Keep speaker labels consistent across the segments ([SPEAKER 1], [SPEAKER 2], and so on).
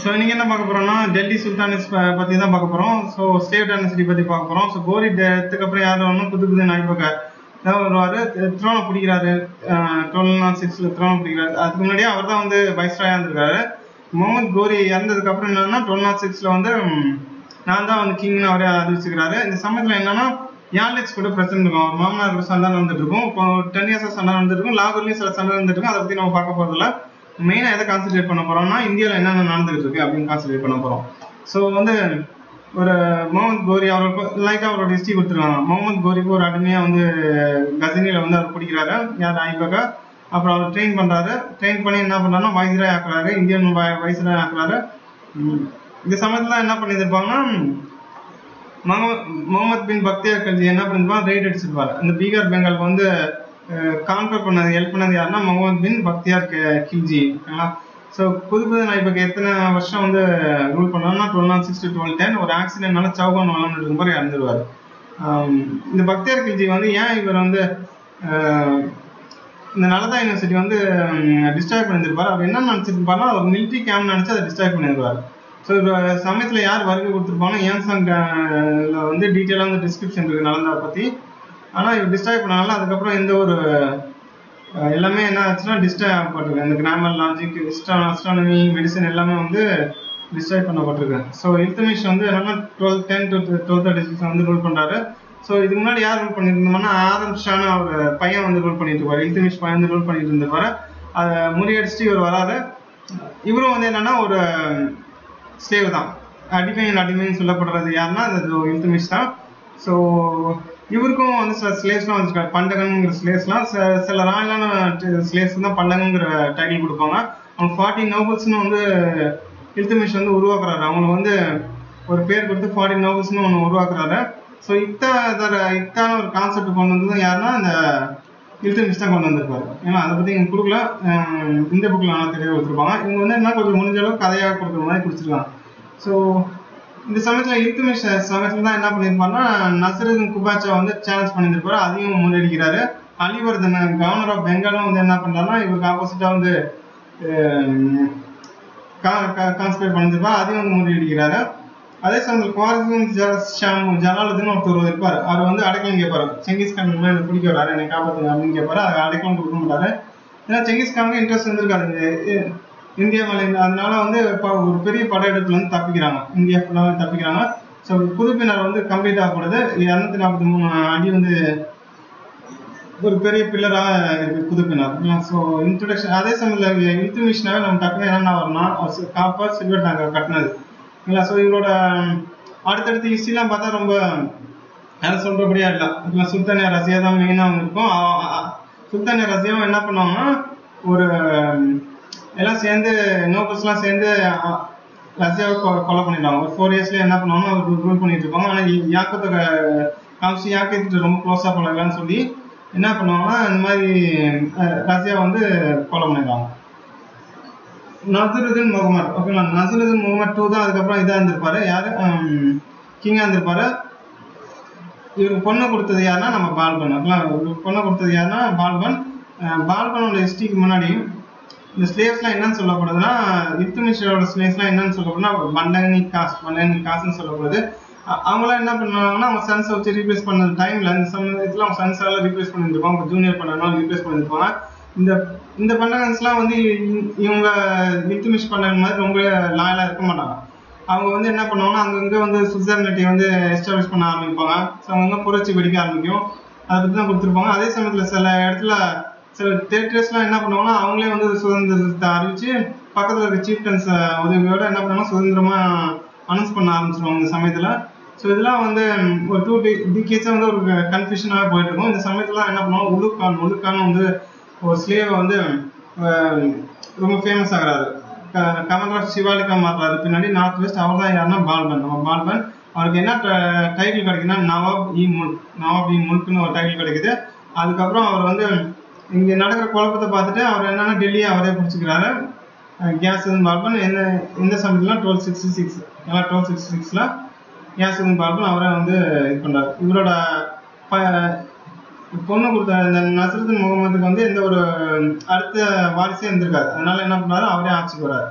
[SPEAKER 1] so இன்னைக்கு என்ன பார்க்க போறோம்னா டெல்லி சுல்தானிஸ் ப- பத்தி தான் பார்க்க போறோம் ஸோ ஸ்டேட் டைனஸ்டி பத்தி பார்க்க போறோம் ஸோ கோரி டெத்துக்கு அப்புறம் யார் வரணும் புது புது நாய்பக்க தான் வருவாரு த்ரோனை பிடிக்கிறாரு டுவெல் நாட் சிக்ஸ்ல த்ரோனை பிடிக்கிறாரு அதுக்கு முன்னாடியே அவர் தான் வந்து வைஸ்ராயா இருந்திருக்காரு முகமது கோரி இறந்ததுக்கு அப்புறம் என்னன்னா டுவெல் நாட் சிக்ஸ்ல வந்து ம், நான் தான் வந்து கிங்னு அவரே அறிவிச்சுக்கிறாரு இந்த சமயத்துல என்னன்னா யார்லெக்ஸ் கூட பிரச்சனை இருக்கும் அவர் மாமனார் கூட சண்டை நடந்துட்டு இருக்கும் இப்போ டென் இயர்ஸா சண்டை நடந்துட்டு இருக்கும் லாகூர்லயும் சில சண்டை நடந்துட்டு இருக்கும் அதை பத்தி நம்ம பார்க்க போறதில்ல மெயினா எதை கான்சென்ட்ரேட் பண்ண போறோம்னா இந்தியாவில் என்னென்ன நடந்துகிட்டு இருக்கு அப்படின்னு கான்சென்ட்ரேட் பண்ண போறோம் ஸோ வந்து ஒரு முகமது கோரி அவருக்கு லைட்டாக அவரோட ஹிஸ்ட்ரி கொடுத்துருக்காங்க முகமது கோரிக்கு ஒரு அடிமையா வந்து கசினியில் வந்து அவர் பிடிக்கிறாரு யார் ஐபகா அப்புறம் அவர் ட்ரெயின் பண்றாரு ட்ரெயின் பண்ணி என்ன பண்றாருன்னா வைஸ்ராய் ஆக்குறாரு இந்தியன் வைஸ்ராய் ஆக்குறாரு உம் இந்த சமயத்துல என்ன பண்ணியிருப்பாங்கன்னா முகமது முகமது பின் பக்தியார் கல்ஜி என்ன பண்ணிருப்பாங்க ரைட் அடிச்சிருப்பாரு அந்த பீகார் பெங்காலுக்கு வந்து கான்கர் பண்ணது ஹெல்ப் பண்ணது யாருன்னா முகமது பின் பக்தியார் கி- கில்ஜி ஓகேங்களா ஸோ புது புது நான் இப்போ எத்தனை வருஷம் வந்து ரூல் பண்ணோம்னா twelve naught six twelve ten ஒரு ஆக்சிடென்ட்னால சௌகான் வளர்ந்துட்டு இருக்கும் போது இறந்துருவார் இந்த பக்தியார் கில்ஜி வந்து ஏன் இவர் வந்து ஆஹ், இந்த நலதா யூனிவர்சிட்டி வந்து டிஸ்ட்ராய் பண்ணியிருப்பார் அவர் என்ன நினச்சிருப்பாருன்னா ஒரு மிலிட்ரி கேம்ப் நினச்சி அதை டிஸ்ட்ராய் பண்ணிடுவார் ஸோ சமயத்தில் யார் வருகை கொடுத்துருப்பாங்க ஏன்சாங் வந்து டீட்டெயிலாக வந்து டிஸ்கிரிப்ஷன் இருக்கு நலந்தா பற்றி ஆனால் இவர் டிஸ்ட்ராய் பண்ணனால அதுக்கப்புறம் எந்த ஒரு அஹ், எல்லாமே என்ன ஆச்சுன்னா டிஸ்ட்ராய் ஆகப்பட்டிருக்கு இந்த கிராமர் லாஜிக் அஸ்ட்ரானமி மெடிசன் எல்லாமே வந்து டிஸ்ட்ராய் பண்ணப்பட்டிருக்கு ஸோ இல்துமிஷ் வந்து என்னன்னா twelve ten to twelve thirty six வந்து ரூல் பண்ணுறாரு ஸோ இதுக்கு முன்னாடி யார் ரூல் பண்ணியிருந்தோம்னா ஆதம் ஷான்னு அவர் பையன் வந்து ரூல் பண்ணிட்டு இருப்பாரு இல்துமிஷ் பையன் வந்து ரூல் பண்ணிட்டு இருந்திருப்பாரு அதை முறியடிச்சுட்டு இவர் வராரு இவரும் வந்து என்னன்னா ஒரு ஸ்லேவ் தான் அடிமையின் அடிமைன்னு சொல்லப்படுறது யாருன்னா அது இல்துமிஷ் தான் ஸோ இவருக்கும் வந்து சில ஸ்லேவ்ஸ்லாம் வச்சிருக்காரு பண்டகன்ங்கிற ஸ்லேவ்ஸ்லாம் சில ராயலான ஸ்லேவ்ஸ் தான் பண்டகங்கிற டைட்டில் கொடுப்பாங்க அவங்க ஃபார்ட்டி நோபல்ஸ்னு வந்து இல்துமிஷ் வந்து உருவாக்குறாரு அவங்களுக்கு வந்து ஒரு பேர் கொடுத்து ஃபார்ட்டி நோபல்ஸ்னு ஒன்று உருவாக்குறாரு ஸோ இத்தா தர இத்தான ஒரு கான்செப்ட் கொண்டு வந்தது யாருன்னா இந்த இல்துமிஷ் தான் கொண்டு வந்திருப்பாரு ஏன்னா அதை பற்றி இங்கே கொடுக்கல அஹ் இந்த புக்கில் நல்லா தெளிவாக கொடுத்துருப்பாங்க இவங்க வந்து என்ன கொஞ்சம் முடிஞ்ச அளவுக்கு கதையாக கொடுக்குற மாதிரி கொடுத்துருக்காங்க ஸோ இந்த சமயத்தில் இல்துமிஷ் சமயத்தில் தான் என்ன பண்ணியிருப்பாருன்னா நசருதீன் குபாச்சா வந்து சேலஞ்ச் பண்ணியிருப்பாரு அதையும் முன்னெடுக்கிறாரு அலிவர்தன் கவர்னர் ஆஃப் பெங்காலும் வந்து என்ன பண்றாருன்னா இவருக்கு ஆப்போசிட்டாக வந்து கான்சன்ட்ரேட் பண்ணியிருப்பார் அதையும் வந்து முறியடிக்கிறாரு அதே சமயத்தில் குவாரிசம் ஷாம் ஜலாலுதீன் ஒருத்தர் இருப்பார் அவர் வந்து அடைக்கலம் கேட்பாரு செங்கிஸ் கான் மேல எனக்கு பிடிக்க வராரு என்னை காப்பாத்துங்க அப்படின்னு கேட்பாரு அதை அடைக்கலம் கொடுக்க மாட்டாரு ஏன்னா செங்கிஸ் கானுக்கு இன்ட்ரெஸ்ட் இருந்திருக்காரு இந்த இ- இந்தியா மேல இந்த- அதனால வந்து இப்போ ஒரு பெரிய படையெடுப்புல இருந்து தப்பிக்கிறாங்க இந்தியா ஃபுல்லாக தப்பிக்கிறாங்க ஸோ புதுப்பினர் வந்து கம்ப்ளீட் ஆகக்கூடாது இரநூத்தி நாற்பத்தி மூணு அடி வந்து ஒரு பெரிய பில்லராக இருக்கு புதுப்பினர் ஸோ இன்ட்ரடக்ஷன் அதே சமயத்தில் இன்ட்ரமிஷனாவே நம்ம டக்குனு என்னென்ன வரணும்னா காப்பர் சில்வர் டேங்கர் கட்டினது இல்லைங்களா ஸோ இவரோட அடுத்தடுத்த ஹிஸ்ட்ரிலாம் பார்த்தா ரொம்ப யாரும் சொல்றபடியா இல்லை இப்போ சுல்தானியா ரசியா தான் மெயினாக இருக்கும் அ- அ- சுல்தானியா ரசியாவும் என்ன பண்ணுவாங்கன்னா ஒரு ம், எல்லாம் சேர்ந்து நோபல்ஸ்லாம் சேர்ந்து அ, ரஷ்யாவை கொ- கொலை பண்ணிடுவாங்க ஒரு ஃபோர் இயர்ஸ்ல என்ன பண்ணுவாங்க அவர் ரூல் பண்ணிட்டு இருப்பாங்க ஆனால் யாக்கத்தை க- காமிச்சு யாக்கத்துட்டு ரொம்ப க்ளோஸாக பழகலாம்னு சொல்லி என்ன பண்ணுவாங்கன்னா இந்த மாதிரி அஹ், ரஷ்யா வந்து கொலை பண்ணிடுவாங்க நசருதீன் முகமது ஓகேங்களா நசருதீன் முகமது டூ தான் அதுக்கப்புறம் இதாக இருந்திருப்பாரு யாரு கிங்காக இருந்திருப்பாரு இவருக்கு பொண்ணு கொடுத்தது யாருன்னா நம்ம பால்பன் ஓகேங்களா இவருக்கு பொண்ணு கொடுத்தது யாருன்னா பால்பன் அஹ் பால்பனோட ஹிஸ்ட்ரிக்கு முன்னாடி இந்த ஸ்லேவ்ஸ்லாம் என்னன்னு சொல்லப்படுதுன்னா இல்துமிஷரோட ஸ்லேவ்ஸ்லாம் என்னன்னு சொல்லப்படுதுன்னா பண்டகனி காஸ்ட் பண்டகனி காஸ்ட்னு சொல்லப்படுது அ- அவங்களாம் என்ன பண்ணுவாங்கன்னா அவங்க சன்ஸை வச்சு ரீப்ளேஸ் பண்ண டைம்ல இந்த சமயத்தில் அவங்க சன்ஸால ரீப்ளேஸ் பண்ணியிருப்பாங்க அவங்க ஜூனியர் பண்ணனால ரீப்ளேஸ் பண்ணியிருப்பாங்க இந்த இந்த பண்டகன்ஸ்லாம் வந்து இ- இவங்க இல்துமிஷ் பண்டகன் மாதிரி ரொம்ப லாயலாக இருக்க மாட்டாங்க அவங்க வந்து என்ன பண்ணுவாங்கன்னா அங்கங்க வந்து சுசர்னிட்டி வந்து எஸ்டாப்ளிஷ் பண்ண ஆரம்பிப்பாங்க ஸோ அவங்க புரட்சி வெடிக்க ஆரம்பிக்கும் அதை பற்றி தான் கொடுத்துருப்பாங்க அதே சமயத்தில் சில இடத்துல சில டெரிட்டரிஸ்லாம் என்ன பண்ணுவாங்கன்னா அவங்களே வந்து சுதந்திரத்தை அறிவிச்சு பக்கத்தில் இருக்க சீஃப்டன்ஸ் உதவியோட என்ன பண்ணுவாங்க சுதந்திரமா அனௌன்ஸ் பண்ண ஆரம்பிச்சிருவாங்க இந்த சமயத்தில் ஸோ இதெல்லாம் வந்து ம், ஒரு டூ டி டிகேட்ஸாக வந்து ஒரு கன்ஃபியூஷனாகவே போயிட்டு இருக்கும் இந்த சமயத்தில் என்ன பண்ணுவாங்க உலுக்கான் உலுக்கான் வந்து ஒரு ஸ்லேவை வந்து அஹ், ரொம்ப ஃபேமஸ் ஆகுறாரு கமண்டர் ஆஃப் சிவாலிகா மாறுறாரு பின்னாடி நார்த் வெஸ்ட் அவர் தான் யாருன்னா பால்பன் நம்ம பால்பன் அவருக்கு என்ன டைட்டில் கிடைக்குதுன்னா நவாப் இ முல்க் நவாப் இ முல்க்னு ஒரு டைட்டில் கிடைக்குது அதுக்கப்புறம் அவர் வந்து இங்கே நடக்கிற குழப்பத்தை பார்த்துட்டு அவர் என்னன்னா டெல்லியை அவரே பிடிச்சிக்கிறாரு கேஸ் பால்பன் என்ன எந்த சமயத்தில் டுவெல் சிக்ஸ்டி சிக்ஸ் ஏன்னா டுவெல் சிக்ஸ்டி சிக்ஸில் கேஸ் பால்பன் அவரே வந்து இது பண்ணார் இவரோட ப- பொண்ணு கொடுத்த இந்த நசருதீன் முகமதுக்கு வந்து எந்த ஒரு அடுத்த வாரிசே இருந்திருக்காரு அதனால என்ன பண்ணாரு அவரே ஆட்சிக்கு வராரு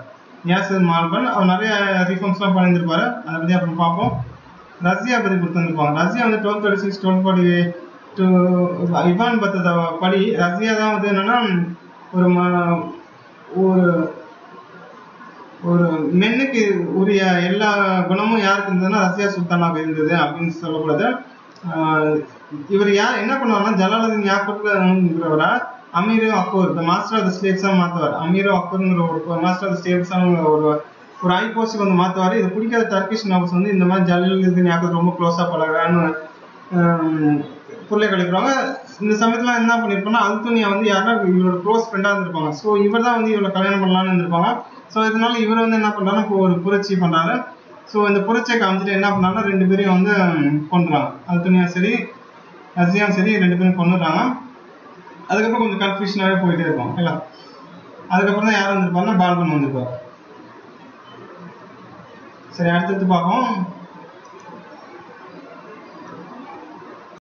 [SPEAKER 1] யாசர் மால்பன் அவர் நிறைய ரிஃபார்ம்ஸ்லாம் பண்ணியிருந்திருப்பாரு அதை பற்றி அப்புறம் பார்ப்போம் ரஷ்யா பற்றி கொடுத்துருந்துருப்பாங்க ரஷ்யா வந்து twelve thirty six twelve forty two Ivan பத்தத படி ரஷ்யா தான் வந்து என்னன்னா ஒரு ம- ஒரு ஒரு மென்னுக்கு உரிய எல்லா குணமும் யாருக்கு இருந்ததுன்னா ரஷ்யா சுல்தானாக இருந்தது அப்படின்னு சொல்லக்கூடாது ஆஹ் இவர் யார் என்ன பண்ணுவாருன்னா ஜலாலுதீன் யாக்கூப்ங்கிறவரை Amir Akbar the master of the ஸ்டேட்ஸாக மாற்றுவார் அமீர் அக்பர்ங்கிற ஒரு மாஸ்டர் ஆஃப் த ஸ்டேட்ஸாக ஒரு ஒரு ஹை போஸ்ட்டுக்கு வந்து மாற்றுவார் இது பிடிக்காத டர்கிஷ் நவாஸ் வந்து இந்த மாதிரி ஜலாலுதீன் யாக்கூப் ரொம்ப க்ளோஸாக பழகுறான்னு ஆஹ் புள்ளை கழிக்கிறாங்க இந்த சமயத்துல என்ன பண்ணிருப்பாங்கன்னா அல்துனியா வந்து யாருன்னா இவரோட க்ளோஸ் ஃப்ரெண்டாக இருந்திருப்பாங்க ஸோ இவர் தான் வந்து இவரை கல்யாணம் பண்ணலாம்னு இருந்திருப்பாங்க ஸோ இதனால இவர் வந்து என்ன பண்றாருன்னா இப்போ ஒரு புரட்சி பண்றாரு ஸோ இந்த புரட்சியை காமிச்சிட்டு என்ன பண்ணாங்கன்னா ரெண்டு பேரையும் வந்து கொண்டுறாங்க அல்துனியா சரி ரஷ்யாவும் சரி ரெண்டு பேரும் கொண்டுறாங்க அதுக்கப்புறம் கொஞ்சம் கன்ஃபியூஷனாகவே போயிட்டே இருக்கும் இல்லை அதுக்கப்புறம் தான் யார் வந்திருப்பாருன்னா பால்பன் வந்திருப்பார் சரி அடுத்தது பார்ப்போம்